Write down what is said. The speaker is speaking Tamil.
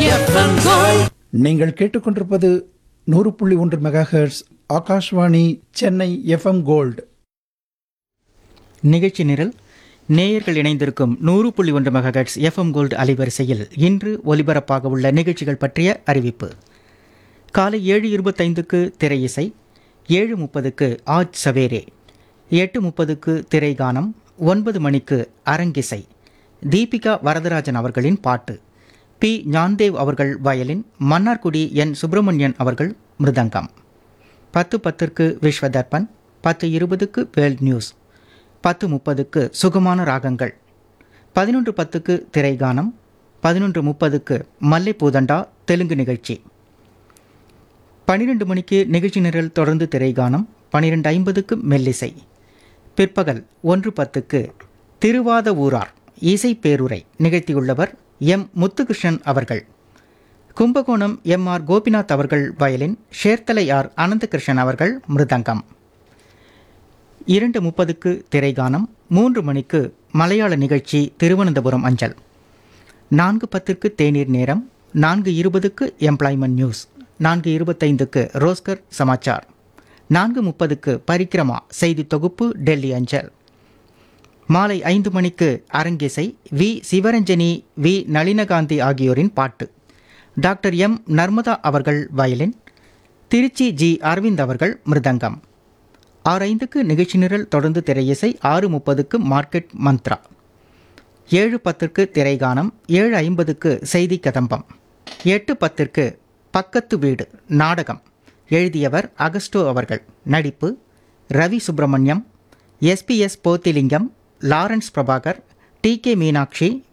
எஃப்எம் கோல்ட் நீங்கள் கேட்டுக்கொண்டிருப்பது நூறு புள்ளி ஒன்று megahertz Akashvani Chennai FM gold நிகழ்ச்சி நிரல் நேயர்கள் இணைந்திருக்கும் நூறு புள்ளி ஒன்று மெகாஹெட்ஸ் எஃப்எம் கோல்டு அலைவரிசையில் இன்று ஒலிபரப்பாக உள்ள நிகழ்ச்சிகள் பற்றிய அறிவிப்பு காலை ஏழு இருபத்தைந்துக்கு திரை இசை ஏழு முப்பதுக்கு ஆஜ் சவேரே எட்டு முப்பதுக்கு திரை கானம் ஒன்பது மணிக்கு அரங்கிசை தீபிகா வரதராஜன் அவர்களின் பாட்டு பி ஞான்தேவ் அவர்கள் வயலின் மன்னார்குடி என் சுப்பிரமணியன் அவர்கள் மிருதங்கம் பத்து பத்திற்கு விஸ்வதர்பன் பத்து இருபதுக்கு வேர்ல்ட் நியூஸ் பத்து முப்பதுக்கு சுகமான ராகங்கள் பதினொன்று பத்துக்கு திரைகானம் பதினொன்று முப்பதுக்கு மல்லைப்பூதண்டா தெலுங்கு நிகழ்ச்சி பன்னிரெண்டு மணிக்கு நிகழ்ச்சி நிரல் தொடர்ந்து திரைகானம் பன்னிரெண்டு ஐம்பதுக்கு மெல்லிசை பிற்பகல் ஒன்று பத்துக்கு திருவாத ஊரார் இசை பேருரை நிகழ்த்தியுள்ளவர் எம் முத்துகிருஷ்ணன் அவர்கள் கும்பகோணம் எம் ஆர் கோபிநாத் அவர்கள் வயலின் ஷேர்த்தலை ஆர் அனந்தகிருஷ்ணன் அவர்கள் மிருதங்கம் இரண்டு முப்பதுக்கு திரைகானம் மூன்று மணிக்கு மலையாள நிகழ்ச்சி திருவனந்தபுரம் அஞ்சல் நான்கு பத்திற்கு தேநீர் நேரம் நான்கு இருபதுக்கு எம்ப்ளாய்மெண்ட் நியூஸ் நான்கு இருபத்தைந்துக்கு ரோஸ்கர் சமாச்சார் நான்கு முப்பதுக்கு பரிக்கிரமா செய்தி தொகுப்பு டெல்லி அஞ்சல் மாலை ஐந்து மணிக்கு அரங்கிசை வி சிவரஞ்சனி வி நளினகாந்தி ஆகியோரின் பாட்டு டாக்டர் எம் நர்மதா அவர்கள் வயலின் திருச்சி ஜி அரவிந்த் அவர்கள் மிருதங்கம் ஆறு ஐந்துக்கு நிகழ்ச்சி நிரல் தொடர்ந்து திரையிசை ஆறு முப்பதுக்கு மார்க்கெட் மந்த்ரா ஏழு பத்திற்கு திரைகானம் ஏழு ஐம்பதுக்கு செய்தி கதம்பம் எட்டு பத்திற்கு பக்கத்து வீடு நாடகம் எழுதியவர் அகஸ்டோ அவர்கள் நடிப்பு Ravi Subramaniam SPS Pothilingam Lawrence Prabhakar T K Meenakshi